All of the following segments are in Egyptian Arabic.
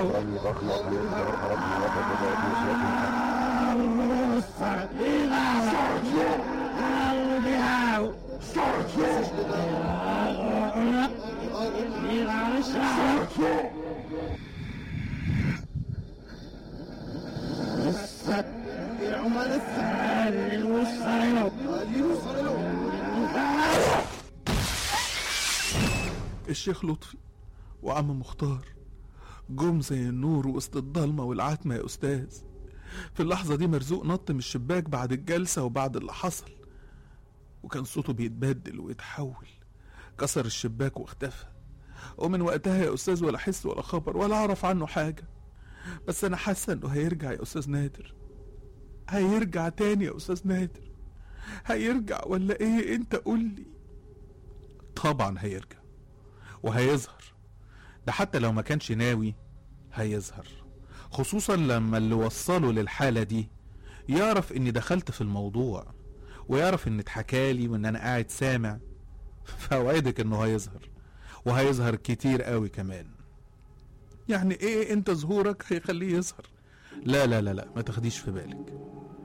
الشيخ لطفي وعم مختار جم زي النور وسط الضلمة والعتمة يا أستاذ في اللحظة دي مرزوق نط من الشباك بعد الجلسة وبعد اللي حصل وكان صوته بيتبدل ويتحول كسر الشباك واختفى ومن وقتها يا أستاذ ولا حس ولا خبر ولا أعرف عنه حاجة بس أنا حاسة إنه هيرجع يا أستاذ نادر هيرجع تاني يا أستاذ نادر هيرجع ولا إيه أنت قول لي طبعا هيرجع وهيظهر ده حتى لو ما كانش ناوي هيظهر خصوصا لما اللي وصله للحالة دي يعرف اني دخلت في الموضوع ويعرف ان اتحكالي وان انا قاعد سامع فاوعدك انه هيظهر وهيظهر كتير قوي كمان يعني ايه انت ظهورك هيخليه يظهر لا لا لا لا ما تاخديش في بالك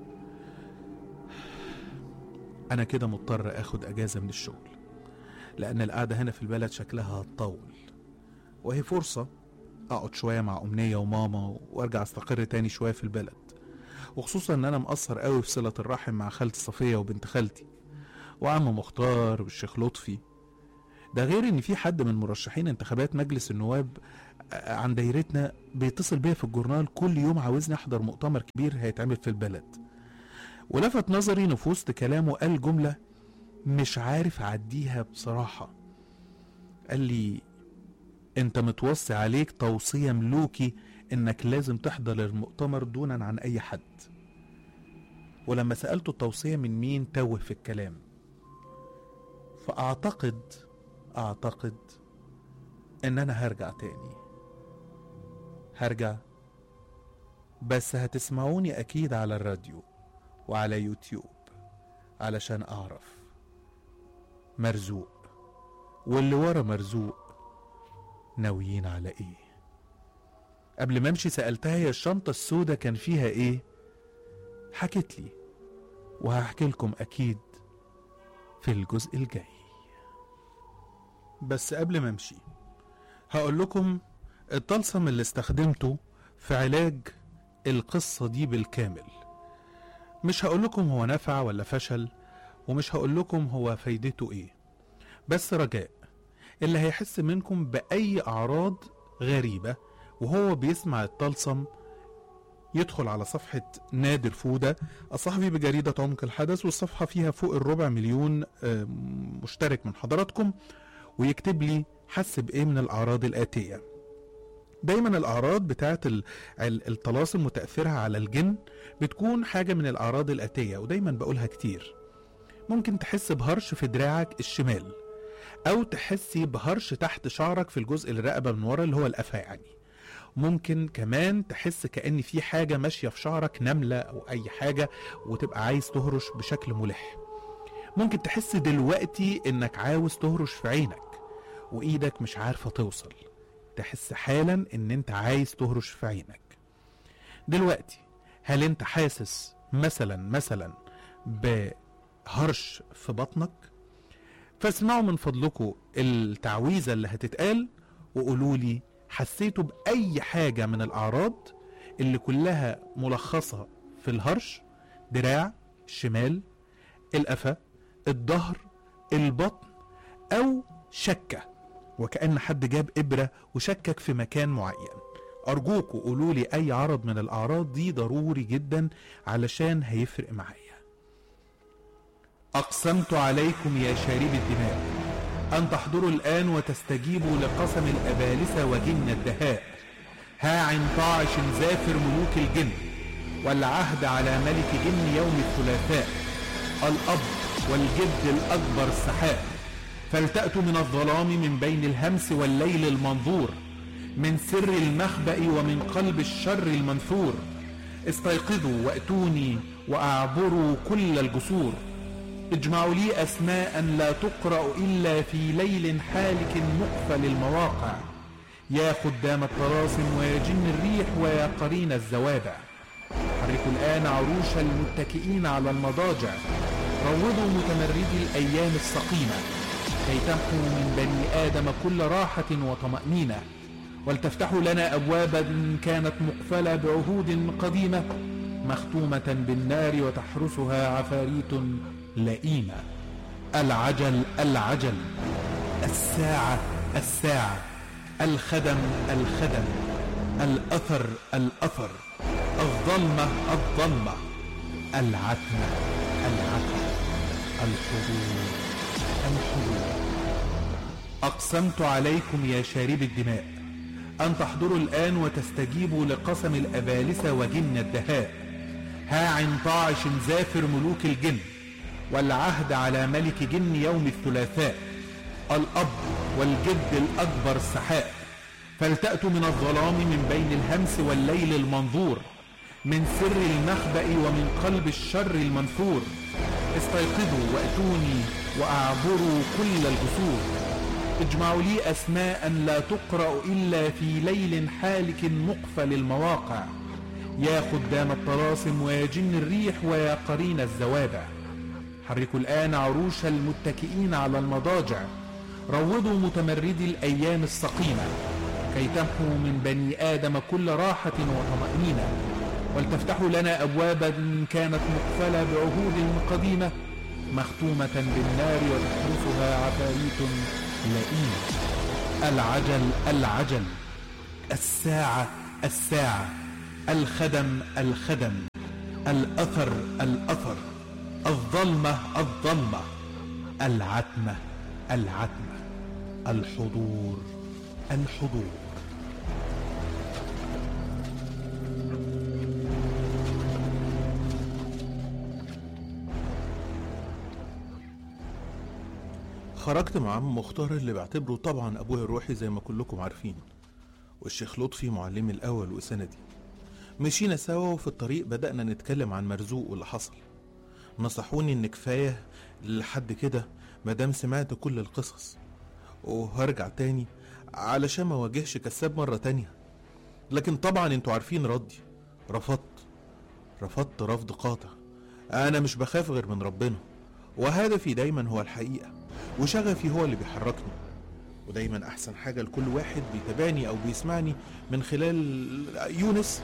انا كده مضطر اخد اجازة من الشغل لان القعدة هنا في البلد شكلها هتطول وهي فرصة اقعد شوية مع امنية وماما وارجع استقر تاني شوية في البلد وخصوصا ان انا مقصر قوي في صلة الرحم مع خالتي صفية وبنت خالتي وعم مختار والشيخ لطفي ده غير ان في حد من مرشحين انتخابات مجلس النواب عن دايرتنا بيتصل بيا في الجورنال كل يوم عاوزني احضر مؤتمر كبير هيتعمل في البلد ولفت نظري انه في وسط كلامه قال جملة مش عارف اعديها بصراحة قال لي انت متوصي عليك توصية ملوكي انك لازم تحضر المؤتمر دونا عن اي حد ولما سألته التوصية من مين توه في الكلام فاعتقد اعتقد ان انا هرجع تاني هرجع بس هتسمعوني اكيد على الراديو وعلى يوتيوب علشان اعرف مرزوق واللي ورا مرزوق ناويين على ايه قبل ما امشي سألتها هي الشنطة السوداء كان فيها ايه حكت لي وهحكي لكم اكيد في الجزء الجاي بس قبل ما امشي هقول لكم الطلسم اللي استخدمته في علاج القصة دي بالكامل مش هقول لكم هو نفع ولا فشل ومش هقول لكم هو فايدته ايه بس رجاء اللي هيحس منكم بأي أعراض غريبة وهو بيسمع الطلسم يدخل على صفحة نادر فودة الصحفي بجريدة عمق الحدث والصفحة فيها فوق الربع مليون مشترك من حضراتكم ويكتب لي حس بإيه من الأعراض الآتية دايما الأعراض بتاعت الطلاسم وتأثيرها على الجن بتكون حاجة من الأعراض الآتية ودايما بقولها كتير ممكن تحس بهرش في دراعك الشمال او تحسي بهرش تحت شعرك في الجزء الرقبه من ورا اللي هو القفا يعني ممكن كمان تحس كأن في حاجة ماشية في شعرك نملة أو أي حاجة وتبقى عايز تهرش بشكل ملح ممكن تحس دلوقتي إنك عاوز تهرش في عينك وإيدك مش عارفة توصل تحس حالا إن أنت عايز تهرش في عينك دلوقتي هل أنت حاسس مثلا مثلا بهرش في بطنك فاسمعوا من فضلكم التعويذة اللي هتتقال وقولوا لي حسيتوا بأي حاجة من الأعراض اللي كلها ملخصة في الهرش دراع الشمال القفا الظهر البطن أو شكة وكأن حد جاب إبرة وشكك في مكان معين أرجوكوا قولوا لي أي عرض من الأعراض دي ضروري جدا علشان هيفرق معايا أقسمت عليكم يا شاربي الدماء أن تحضروا الآن وتستجيبوا لقسم الأبالسة وجن الدهاء هاع طاعش زافر ملوك الجن والعهد على ملك جن يوم الثلاثاء الأب والجد الأكبر السحاء فلتأتوا من الظلام من بين الهمس والليل المنظور من سر المخبأ ومن قلب الشر المنثور استيقظوا وأتوني وأعبروا كل الجسور اجمعوا لي أسماء لا تقرأ إلا في ليل حالك مقفل المواقع يا خدام الطلاسم ويا جن الريح ويا قرين الزوابع حركوا الآن عروش المتكئين على المضاجع روضوا متمردي الأيام السقيمة كي تمحوا من بني آدم كل راحة وطمأنينة ولتفتحوا لنا أبوابا كانت مقفلة بعهود قديمة مختومة بالنار وتحرسها عفاريت لئيمة العجل العجل الساعة الساعة الخدم الخدم الأثر الأثر الظلمة الظلمة العتمة العتمة الحضور الحضور أقسمت عليكم يا شارب الدماء أن تحضروا الآن وتستجيبوا لقسم الأبالسة وجن الدهاء ها عن طاعش زافر ملوك الجن والعهد على ملك جن يوم الثلاثاء الأب والجد الأكبر السحاء فلتأتوا من الظلام من بين الهمس والليل المنظور من سر المخبأ ومن قلب الشر المنثور استيقظوا واتوني واعبروا كل الجسور اجمعوا لي اسماء لا تقرا الا في ليل حالك مقفل المواقع يا خدام الطلاسم ويا جن الريح ويا قرين الزوابع حركوا الان عروش المتكئين على المضاجع روضوا متمردي الايام السقيمه كي تمحوا من بني ادم كل راحه وطمانينه ولتفتحوا لنا أبوابا كانت مقفلة بعهود قديمة مختومة بالنار وتحرسها عفاريت لئيمة العجل العجل الساعة الساعة الخدم الخدم الأثر الأثر الظلمة الظلمة العتمة العتمة الحضور الحضور خرجت مع عم مختار اللي بعتبره طبعا ابويا الروحي زي ما كلكم عارفين والشيخ لطفي معلمي الاول وسندي مشينا سوا وفي الطريق بدأنا نتكلم عن مرزوق واللي حصل نصحوني ان كفاية لحد كده مادام سمعت كل القصص وهرجع تاني علشان ما واجهش كساب مرة تانية لكن طبعا انتوا عارفين ردي رفضت رفضت رفض قاطع انا مش بخاف غير من ربنا وهدفي دايما هو الحقيقة وشغفي هو اللي بيحركني ودايما احسن حاجة لكل واحد بيتابعني او بيسمعني من خلال يونس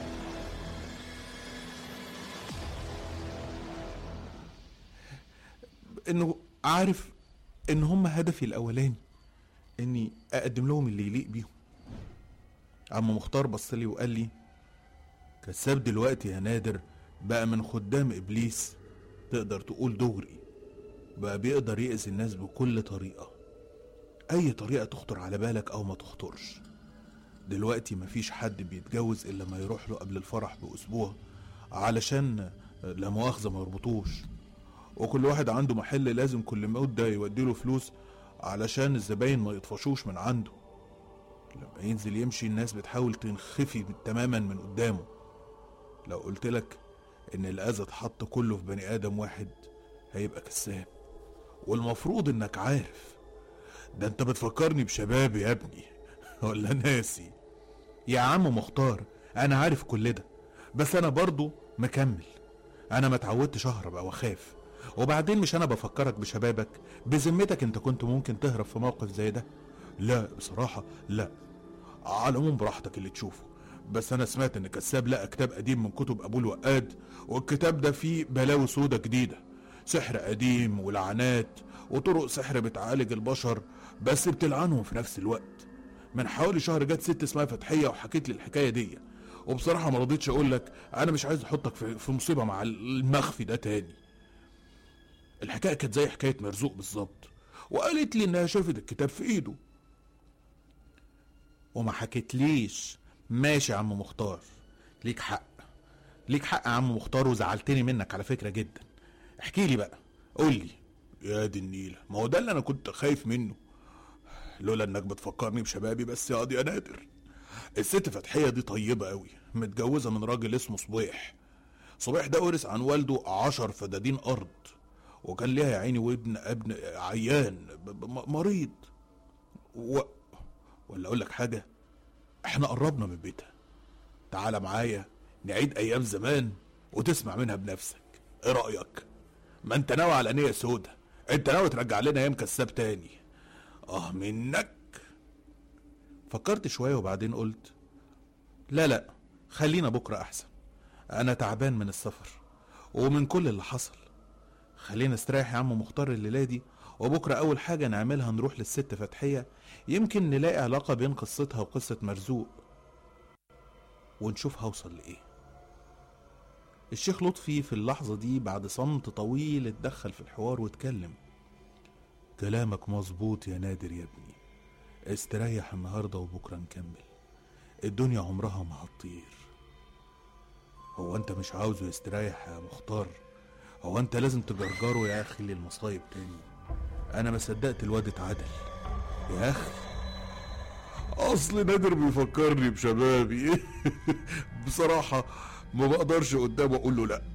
انه عارف ان هم هدفي الاولاني اني اقدم لهم اللي يليق بيهم عم مختار بصلي وقال لي كساب دلوقتي يا نادر بقى من خدام ابليس تقدر تقول دغري بقى بيقدر يأذي الناس بكل طريقة أي طريقة تخطر على بالك أو ما تخطرش دلوقتي مفيش حد بيتجوز إلا ما يروح له قبل الفرح بأسبوع علشان لا مؤاخذة ما يربطوش وكل واحد عنده محل لازم كل مدة يوديله فلوس علشان الزباين ما يطفشوش من عنده لما ينزل يمشي الناس بتحاول تنخفي تماما من قدامه لو قلت لك ان الاذى اتحط كله في بني ادم واحد هيبقى كذاب والمفروض انك عارف ده انت بتفكرني بشبابي يا ابني ولا ناسي يا عم مختار انا عارف كل ده بس انا برضو مكمل انا ما اتعودتش اهرب او اخاف وبعدين مش انا بفكرك بشبابك بذمتك انت كنت ممكن تهرب في موقف زي ده لا بصراحة لا على العموم براحتك اللي تشوفه بس انا سمعت ان كساب لقى كتاب قديم من كتب ابو الوقاد والكتاب ده فيه بلاوي سودة جديدة سحر قديم ولعنات وطرق سحر بتعالج البشر بس بتلعنهم في نفس الوقت من حوالي شهر جت ست اسمها فتحية وحكيت لي الحكاية دي وبصراحة ما رضيتش اقول لك انا مش عايز احطك في, في مصيبة مع المخفي ده تاني الحكاية كانت زي حكاية مرزوق بالظبط وقالت لي انها شافت الكتاب في ايده وما حكيتليش ماشي يا عم مختار ليك حق ليك حق يا عم مختار وزعلتني منك على فكرة جدا احكي لي بقى قول لي يا دي النيلة ما هو ده اللي انا كنت خايف منه لولا انك بتفكرني بشبابي بس يا قاضي يا نادر الست فتحية دي طيبة قوي متجوزة من راجل اسمه صبيح صبيح ده ورث عن والده عشر فدادين ارض وكان ليها يا عيني وابن ابن عيان ب- ب- مريض و... ولا اقول لك حاجه احنا قربنا من بيتها تعال معايا نعيد ايام زمان وتسمع منها بنفسك ايه رايك ما انت ناوي على نيه سودا انت ناوي ترجع لنا ايام كساب تاني اه منك فكرت شوية وبعدين قلت لا لا خلينا بكرة أحسن أنا تعبان من السفر ومن كل اللي حصل خلينا استريح يا عم مختار الليلة دي وبكرة أول حاجة نعملها نروح للست فتحية يمكن نلاقي علاقة بين قصتها وقصة مرزوق ونشوف هوصل لإيه الشيخ لطفي في اللحظة دي بعد صمت طويل اتدخل في الحوار واتكلم كلامك مظبوط يا نادر يا ابني استريح النهاردة وبكرة نكمل الدنيا عمرها ما هتطير هو انت مش عاوزه يستريح يا مختار هو انت لازم تجرجره يا اخي للمصايب تاني انا ما صدقت الواد اتعدل يا اخي اصل نادر بيفكرني بشبابي بصراحة ما بقدرش قدامه اقول له لا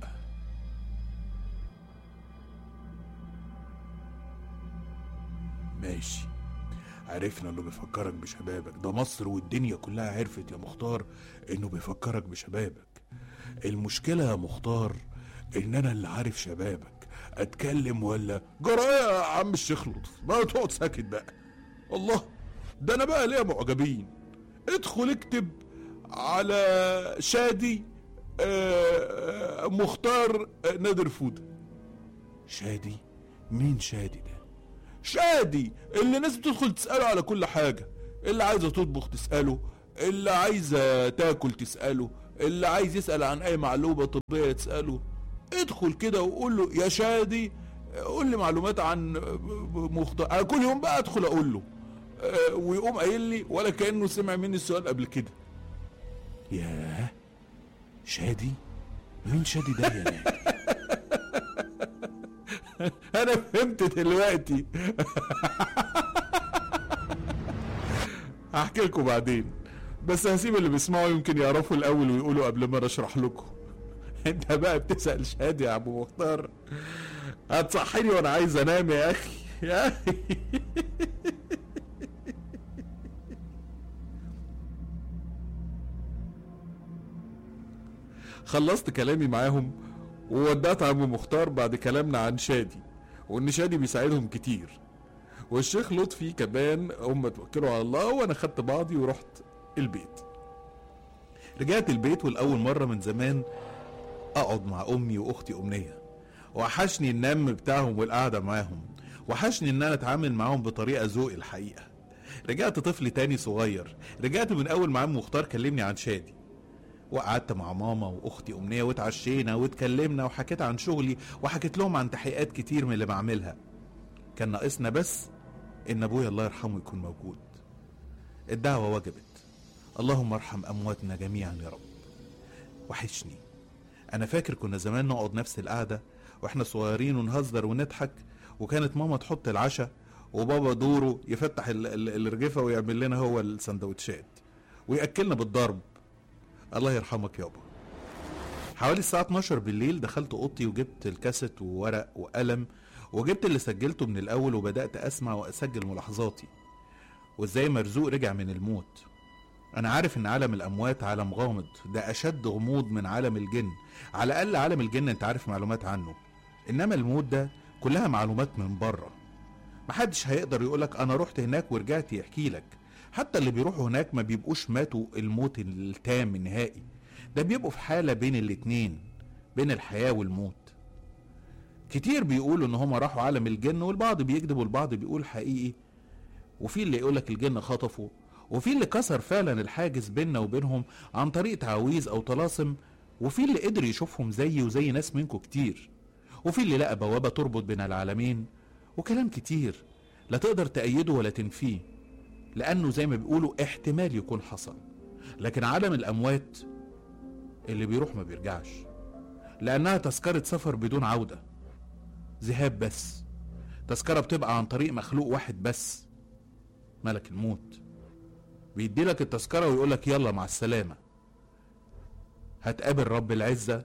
ماشي عرفنا انه بيفكرك بشبابك ده مصر والدنيا كلها عرفت يا مختار انه بيفكرك بشبابك المشكلة يا مختار ان انا اللي عارف شبابك اتكلم ولا جرايه يا عم الشيخ لطف ما تقعد ساكت بقى الله ده انا بقى ليا معجبين ادخل اكتب على شادي آه، مختار آه، نادر فودة شادي مين شادي ده شادي اللي الناس بتدخل تسأله على كل حاجة اللي عايزة تطبخ تسأله اللي عايزة تاكل تسأله اللي عايز يسأل عن أي معلومة طبية تسأله ادخل كده وقول له يا شادي قول لي معلومات عن مختار أنا كل يوم بقى ادخل اقول له آه، ويقوم قايل لي ولا كانه سمع مني السؤال قبل كده ياه شادي مين شادي ده يا نادر انا فهمت دلوقتي هحكي لكم بعدين بس هسيب اللي بيسمعوا يمكن يعرفوا الاول ويقولوا قبل ما أنا اشرح لكم انت بقى بتسال شادي يا ابو مختار هتصحيني وانا عايز انام يا اخي يا اخي خلصت كلامي معاهم وودعت عم مختار بعد كلامنا عن شادي وان شادي بيساعدهم كتير والشيخ لطفي كمان هم توكلوا على الله وانا خدت بعضي ورحت البيت رجعت البيت والأول مرة من زمان أقعد مع أمي وأختي أمنية وحشني النم بتاعهم والقعدة معاهم وحشني إن أنا أتعامل معاهم بطريقة ذوق الحقيقة رجعت طفل تاني صغير رجعت من أول ما عم مختار كلمني عن شادي وقعدت مع ماما واختي امنيه واتعشينا واتكلمنا وحكيت عن شغلي وحكيت لهم عن تحقيقات كتير من اللي بعملها كان ناقصنا بس ان ابويا الله يرحمه يكون موجود الدعوه وجبت اللهم ارحم امواتنا جميعا يا رب وحشني انا فاكر كنا زمان نقعد نفس القعده واحنا صغيرين ونهزر ونضحك وكانت ماما تحط العشاء وبابا دوره يفتح ال- ال- الرغيفه ويعمل لنا هو السندوتشات وياكلنا بالضرب الله يرحمك يابا حوالي الساعة 12 بالليل دخلت أوضتي وجبت الكاسيت وورق وقلم وجبت اللي سجلته من الأول وبدأت أسمع وأسجل ملاحظاتي وإزاي مرزوق رجع من الموت أنا عارف إن عالم الأموات عالم غامض ده أشد غموض من عالم الجن على الأقل عالم الجن أنت عارف معلومات عنه إنما الموت ده كلها معلومات من بره محدش هيقدر يقولك أنا رحت هناك ورجعت يحكي لك حتى اللي بيروحوا هناك ما بيبقوش ماتوا الموت التام النهائي ده بيبقوا في حالة بين الاتنين بين الحياة والموت كتير بيقولوا ان هما راحوا عالم الجن والبعض بيكذب والبعض بيقول حقيقي وفي اللي يقولك الجن خطفوا وفي اللي كسر فعلا الحاجز بيننا وبينهم عن طريق تعويذ او طلاسم وفي اللي قدر يشوفهم زيي وزي ناس منكم كتير وفي اللي لقى بوابة تربط بين العالمين وكلام كتير لا تقدر تأيده ولا تنفيه لأنه زي ما بيقولوا احتمال يكون حصل لكن عالم الأموات اللي بيروح ما بيرجعش لأنها تذكرة سفر بدون عودة ذهاب بس تذكرة بتبقى عن طريق مخلوق واحد بس ملك الموت بيديلك التذكرة ويقولك يلا مع السلامة هتقابل رب العزة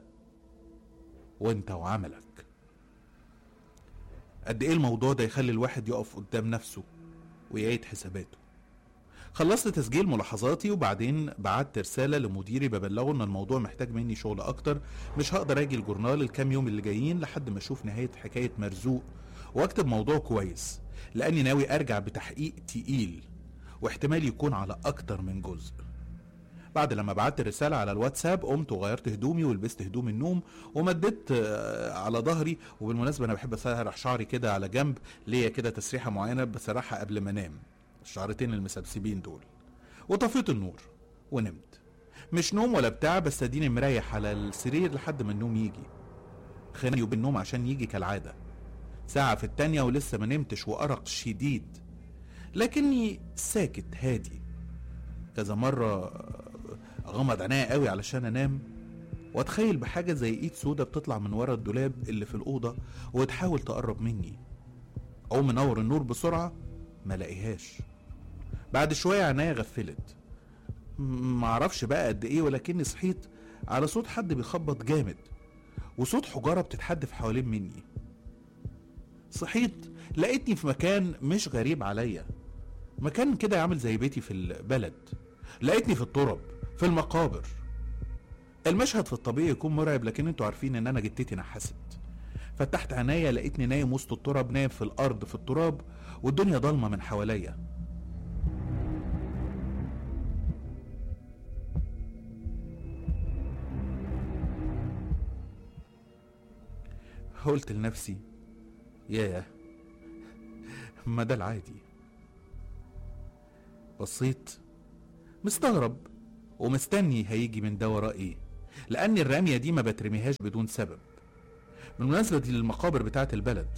وانت وعملك قد ايه الموضوع ده يخلي الواحد يقف قدام نفسه ويعيد حساباته خلصت تسجيل ملاحظاتي وبعدين بعت رسالة لمديري ببلغه ان الموضوع محتاج مني شغل اكتر مش هقدر اجي الجورنال الكام يوم اللي جايين لحد ما اشوف نهاية حكاية مرزوق واكتب موضوع كويس لاني ناوي ارجع بتحقيق تقيل واحتمال يكون على اكتر من جزء بعد لما بعت الرسالة على الواتساب قمت وغيرت هدومي ولبست هدوم النوم ومددت آه، على ظهري وبالمناسبة أنا بحب أسرح شعري كده على جنب ليا كده تسريحة معينة بسرحها قبل ما أنام الشعرتين المسبسبين دول وطفيت النور ونمت مش نوم ولا بتاع بس اديني مريح على السرير لحد ما النوم يجي خنقني بالنوم عشان يجي كالعادة ساعة في التانية ولسه ما نمتش وأرق شديد لكني ساكت هادي كذا مرة أغمض عينيا قوي علشان أنام وأتخيل بحاجة زي إيد سودة بتطلع من ورا الدولاب اللي في الأوضة وتحاول تقرب مني أقوم منور النور بسرعة ما لاقيهاش بعد شوية عينيا غفلت م- معرفش بقى قد إيه ولكني صحيت على صوت حد بيخبط جامد وصوت حجارة بتتحدف حوالين مني صحيت لقيتني في مكان مش غريب عليا مكان كده عامل زي بيتي في البلد لقيتني في الترب في المقابر المشهد في الطبيعي يكون مرعب لكن انتوا عارفين ان انا جتتي نحست فتحت عينيا لقيتني نايم وسط التراب نايم في الارض في التراب والدنيا ضلمه من حواليا قلت لنفسي ياه ما ده العادي بصيت مستغرب ومستني هيجي من ده وراه ايه لان الرمية دي ما بترميهاش بدون سبب بالمناسبة دي للمقابر بتاعت البلد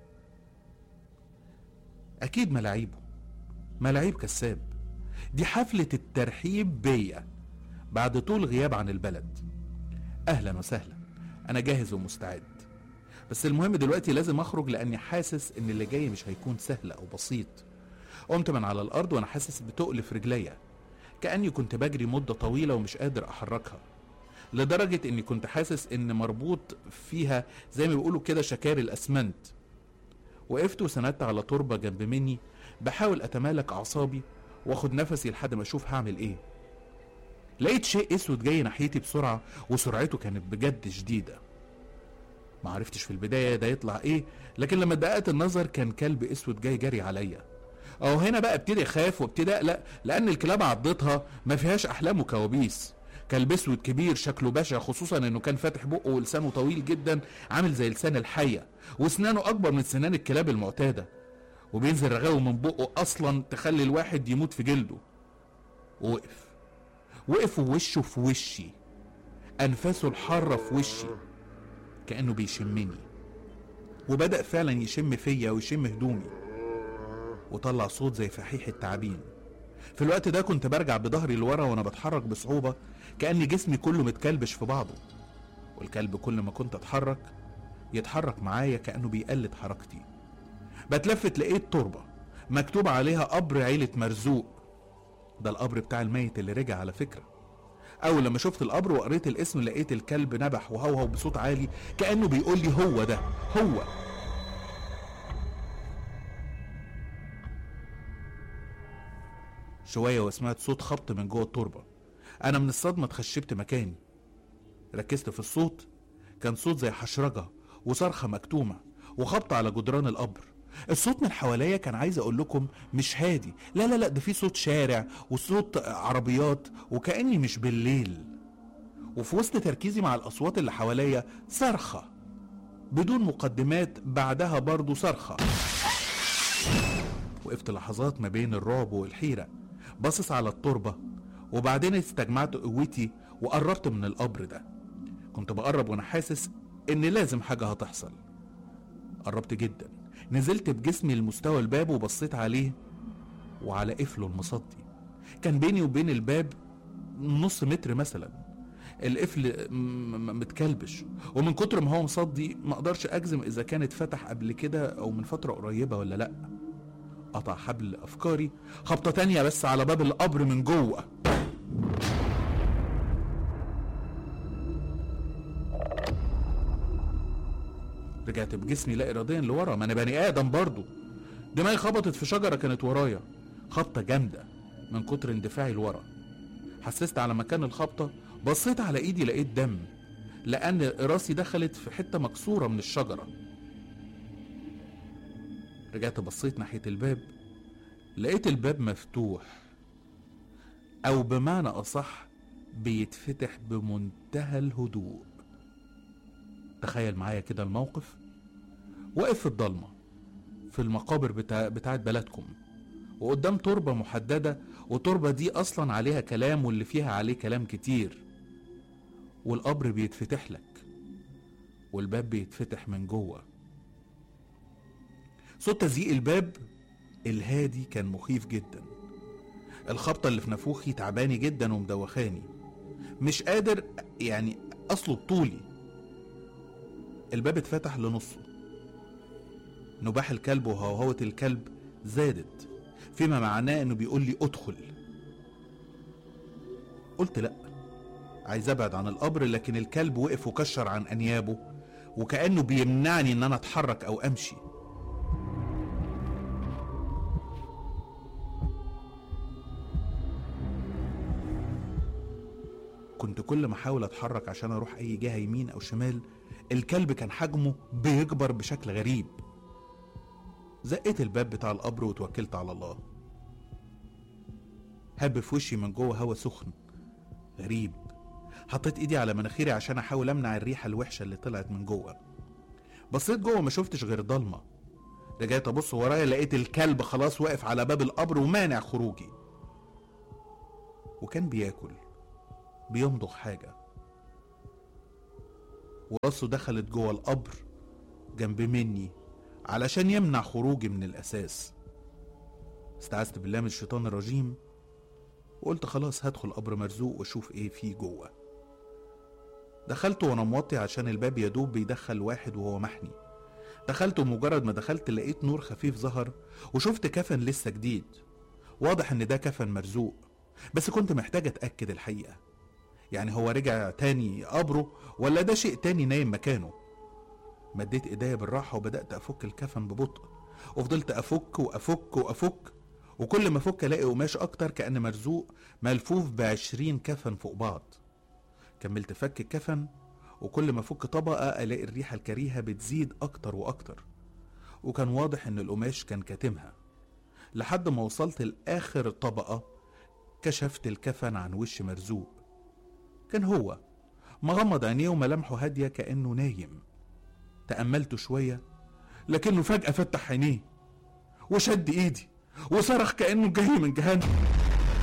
اكيد ملاعيبه ملاعيب كساب دي حفلة الترحيب بيا بعد طول غياب عن البلد اهلا وسهلا انا جاهز ومستعد بس المهم دلوقتي لازم اخرج لاني حاسس ان اللي جاي مش هيكون سهل او بسيط قمت من على الارض وانا حاسس بتقل في رجليا كاني كنت بجري مده طويله ومش قادر احركها لدرجه اني كنت حاسس ان مربوط فيها زي ما بيقولوا كده شكار الاسمنت وقفت وسندت على تربه جنب مني بحاول اتمالك اعصابي واخد نفسي لحد ما اشوف هعمل ايه لقيت شيء اسود جاي ناحيتي بسرعه وسرعته كانت بجد شديده ما عرفتش في البدايه ده يطلع ايه لكن لما دققت النظر كان كلب اسود جاي جري عليا اهو هنا بقى ابتدي اخاف وابتدي اقلق لان الكلاب عضتها ما فيهاش احلام وكوابيس كلب اسود كبير شكله بشع خصوصا انه كان فاتح بقه ولسانه طويل جدا عامل زي لسان الحيه واسنانه اكبر من سنان الكلاب المعتاده وبينزل رغاوي من بقه اصلا تخلي الواحد يموت في جلده ووقف وقف ووشه في وشي انفاسه الحاره في وشي كانه بيشمني وبدا فعلا يشم فيا ويشم هدومي وطلع صوت زي فحيح التعابين في الوقت ده كنت برجع بظهري لورا وانا بتحرك بصعوبة كأن جسمي كله متكلبش في بعضه والكلب كل ما كنت اتحرك يتحرك معايا كأنه بيقلد حركتي بتلفت لقيت تربة مكتوب عليها قبر عيلة مرزوق ده القبر بتاع الميت اللي رجع على فكرة أول لما شفت القبر وقريت الاسم لقيت الكلب نبح وهوهو بصوت عالي كأنه بيقول لي هو ده هو شوية وسمعت صوت خبط من جوه التربة أنا من الصدمة اتخشبت مكاني ركزت في الصوت كان صوت زي حشرجة وصرخة مكتومة وخبط على جدران القبر الصوت من حواليا كان عايز اقول لكم مش هادي لا لا لا ده في صوت شارع وصوت عربيات وكأني مش بالليل وفي وسط تركيزي مع الأصوات اللي حواليا صرخة بدون مقدمات بعدها برضو صرخة وقفت لحظات ما بين الرعب والحيرة باصص على التربة وبعدين استجمعت قوتي وقربت من القبر ده كنت بقرب وانا حاسس ان لازم حاجة هتحصل قربت جدا نزلت بجسمي لمستوى الباب وبصيت عليه وعلى قفله المصدي كان بيني وبين الباب نص متر مثلا القفل م- م- متكلبش ومن كتر ما هو مصدي ما اقدرش اجزم اذا كان اتفتح قبل كده او من فتره قريبه ولا لا قطع حبل افكاري خبطه تانية بس على باب القبر من جوه رجعت بجسمي لا اراديا لورا ما انا بني ادم برضه دماغي خبطت في شجره كانت ورايا خبطه جامده من كتر اندفاعي لورا حسست على مكان الخبطة بصيت على ايدي لقيت دم لأن راسي دخلت في حتة مكسورة من الشجرة رجعت بصيت ناحية الباب لقيت الباب مفتوح أو بمعنى أصح بيتفتح بمنتهى الهدوء تخيل معايا كده الموقف واقف في الضلمة في المقابر بتاع بتاعت بلدكم وقدام تربة محددة والتربة دي أصلا عليها كلام واللي فيها عليه كلام كتير والقبر بيتفتح لك والباب بيتفتح من جوه صوت تزييق الباب الهادي كان مخيف جدا الخبطة اللي في نافوخي تعباني جدا ومدوخاني مش قادر يعني أصله بطولي الباب اتفتح لنصه نباح الكلب وهوهوة الكلب زادت فيما معناه انه بيقول لي ادخل قلت لا عايز ابعد عن القبر لكن الكلب وقف وكشر عن انيابه وكانه بيمنعني ان انا اتحرك او امشي كنت كل ما احاول اتحرك عشان اروح اي جهه يمين او شمال الكلب كان حجمه بيكبر بشكل غريب زقيت الباب بتاع القبر وتوكلت على الله هب في وشي من جوه هوا سخن غريب حطيت ايدي على مناخيري عشان احاول امنع الريحه الوحشه اللي طلعت من جوه بصيت جوه ما شفتش غير ضلمه رجعت ابص ورايا لقيت الكلب خلاص واقف على باب القبر ومانع خروجي وكان بياكل بيمضغ حاجه وراسه دخلت جوه القبر جنب مني علشان يمنع خروجي من الأساس استعذت بالله من الشيطان الرجيم وقلت خلاص هدخل قبر مرزوق واشوف ايه فيه جوه دخلت وانا موطي عشان الباب يدوب بيدخل واحد وهو محني دخلت ومجرد ما دخلت لقيت نور خفيف ظهر وشفت كفن لسه جديد واضح ان ده كفن مرزوق بس كنت محتاج اتاكد الحقيقه يعني هو رجع تاني قبره ولا ده شيء تاني نايم مكانه مديت ايديا بالراحه وبدات افك الكفن ببطء وفضلت افك وافك وافك وكل ما افك الاقي قماش اكتر كان مرزوق ملفوف بعشرين كفن فوق بعض كملت فك الكفن وكل ما افك طبقه الاقي الريحه الكريهه بتزيد اكتر واكتر وكان واضح ان القماش كان كاتمها لحد ما وصلت لاخر طبقه كشفت الكفن عن وش مرزوق كان هو مغمض عينيه وملامحه هاديه كانه نايم تأملته شوية لكنه فجأة فتح عينيه وشد ايدي وصرخ كأنه جاي من جهنم